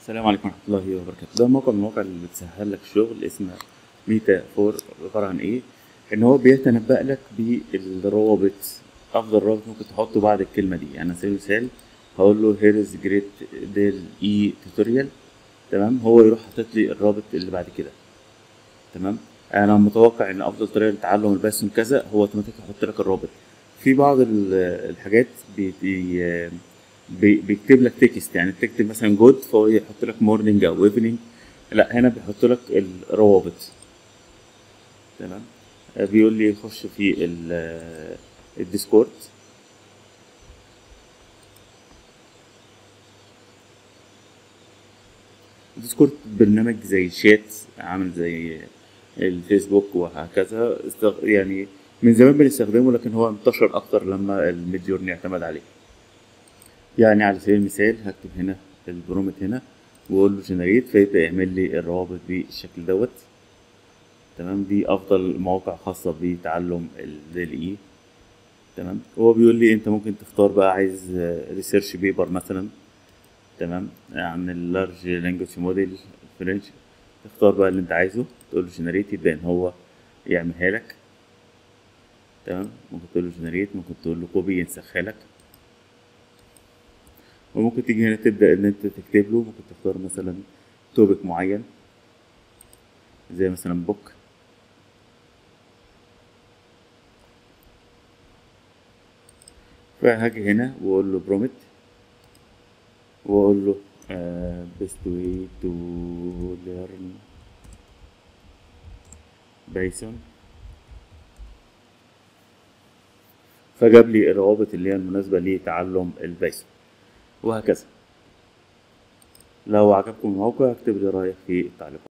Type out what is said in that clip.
السلام عليكم ورحمة الله وبركاته ده موقع من المواقع اللي بتسهل لك الشغل اسمه ميتا فور عبارة عن ايه ان هو بيتنبأ لك بالروابط افضل رابط ممكن تحطه بعد الكلمة دي يعني على سبيل المثال هقول له هير از جريت ديل اي توتوريال تمام هو يروح حاطط لي الرابط اللي بعد كده تمام انا متوقع ان افضل طريقه لتعلم البايثون كذا هو اوتوماتيك يحط لك الرابط في بعض ال- الحاجات بي بي- بي- بيكتب لك تكست يعني تكتب مثلا جود فهو يحط لك مورنينج او ايفنينج لا هنا بيحط لك الروابط تمام آه، بيقول لي خش في ال- الديسكورد الديسكورد برنامج زي شات عامل زي الفيسبوك وهكذا استغ... يعني من زمان بنستخدمه لكن هو انتشر اكتر لما الميديورني اعتمد عليه يعني على سبيل المثال هكتب هنا البرومت هنا واقول له جنريت فيبدا يعمل لي الروابط بالشكل دوت تمام دي افضل مواقع خاصه بتعلم ال اي تمام هو بيقول لي انت ممكن تختار بقى عايز ريسيرش بيبر مثلا تمام عن اللارج لانجوج موديل فرنش تختار بقى اللي انت عايزه تقول له جنريت يبدا ان هو يعملها لك تمام ممكن تقول له جنريت ممكن تقول له كوبي ينسخها لك وممكن تيجي هنا تبدا ان انت تكتب له ممكن تختار مثلا توبيك معين زي مثلا بوك فهاجي هنا واقول له برومت واقول له uh, best way to learn بايثون فجاب لي الروابط اللي هي المناسبة لتعلم البايثون وهكذا لو عجبكم الموقع اكتب لي رأيك في التعليقات